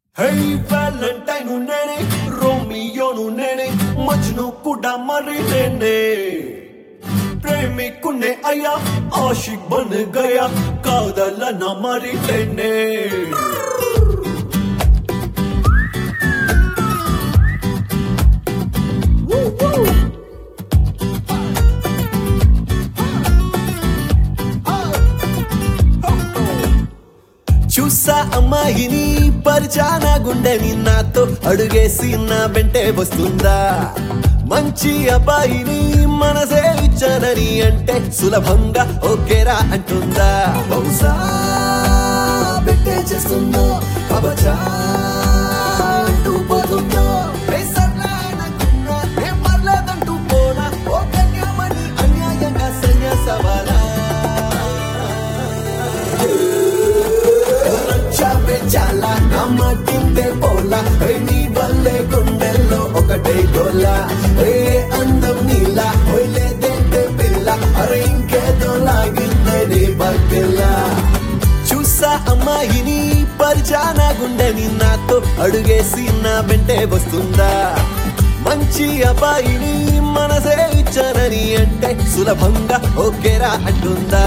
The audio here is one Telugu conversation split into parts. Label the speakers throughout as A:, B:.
A: హే వ్యాలంటైన్ నేనే రోమియోను నేనే మజ్ను కూడా మరి నేనే ప్రేమికునే అయ్యా ఆషిక్ బన్ గయా కాదలన మరి నేనే చూసా అమ్మాయిని పరిచానా గుండెని నాతో అడుగేసి నా వెంటే వస్తుందా మంచి అబ్బాయిని మనసే ఇచ్చానని అంటే సులభంగా ఓకేరా అంటుందా బహుశా పెట్టే చేస్తుందో కబచా అంటూ పోతుందో పేసర్లా అనుకున్నా, ఏం పర్లేదంటూ పోనా ఓ కన్యామణి అన్యాయంగా సన్యాసవాలా నచ్చావే చాలా నమ్మకిందే పోలా ఏ నీ వల్లే గుండెల్లో ఒకటే గోలా ఏ అందం నీలా లేదంటే పిల్ల అరే ఇంకేదో లాగిందే నీ బట్టెలా చూసా అమ్మాయిని పరిచానా గుండెని నాతో అడుగేసి నా వెంటే వస్తుందా మంచి అబ్బాయిని మనసే ఇచ్చానని అంటే సులభంగా ఓకేరా అంటుందా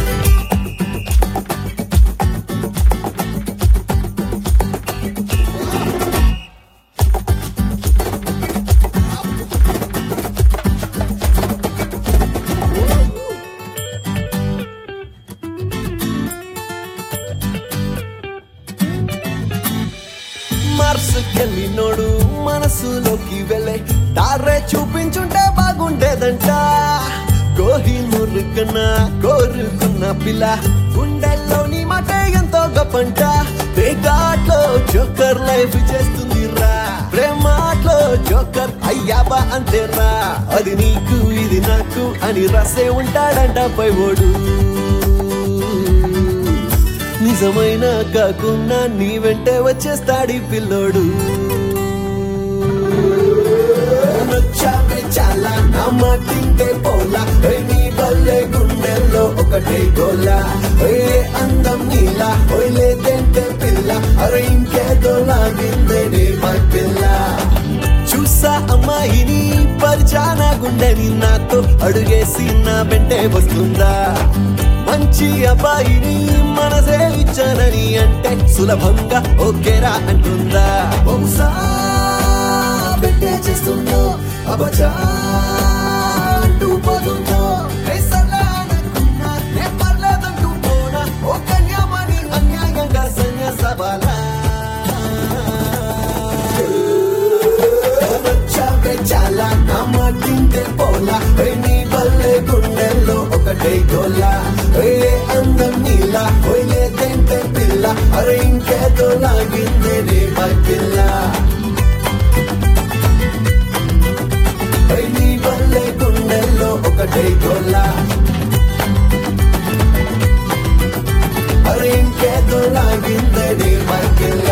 A: మార్సుకెళ్ళినోడు మనసులోకి వెళ్ళే దారే చూపించుంటే బాగుండేదంట కోహినూరు కన్నా కోరుకున్న పిల్ల గుండెల్లోని మాట ఎంతో గొప్పంట పేకాట్లో జోకర్ లైఫ్ చేస్తుంది రా ప్రేమాట్లో జోకర్ అయ్యాబా అంతేరా అది నీకు ఇది నాకు అని రాసే ఉంటాడంట పై ఓడు నిజమైన కాకుండా నీ వెంటే వచ్చేస్తాడి పిల్లోడు నచ్చావే చాలా నా మాటింటే పోలా ఏ నీ వల్లే గుండెల్లో ఒకటే గోలా ఏ అందం నీలా ఓయ్ లేదంటే పిల్ల అరే ఇంకేదో లాగిందే నీ మా పిల్ల చూసా అమ్మాయిని పరిచానా గుండెని నాతో అడుగేసి నా వెంటే వస్తుందా మంచి అబ్బాయిని మనసే ఇచ్చానని అంటే సులభంగా ఓకేరా అంటుందా బహుశా పెట్టే చేస్తుందో అబచా అంటూ పోతుందో పేసర్లా అనుకున్నా, ఏం పర్లేదంటూ పోనా, ఓ కన్యామణి అన్యాయంగా సన్యాసవాలా వచ్చావే చాలా నా మాటింటే పోలా ఏ నీ వల్లే గుండెల్లో ఒకటే గోలా ఏ అందం నీలా ఓయ్ లేదంటే పిల్ల అరే ఇంకేదో లాగిందే నీ పిల్ల ఏ నీ వల్లే గుండెల్లో ఒకటే గోలా అరే ఇంకేదో లాగిందే నీ పిల్ల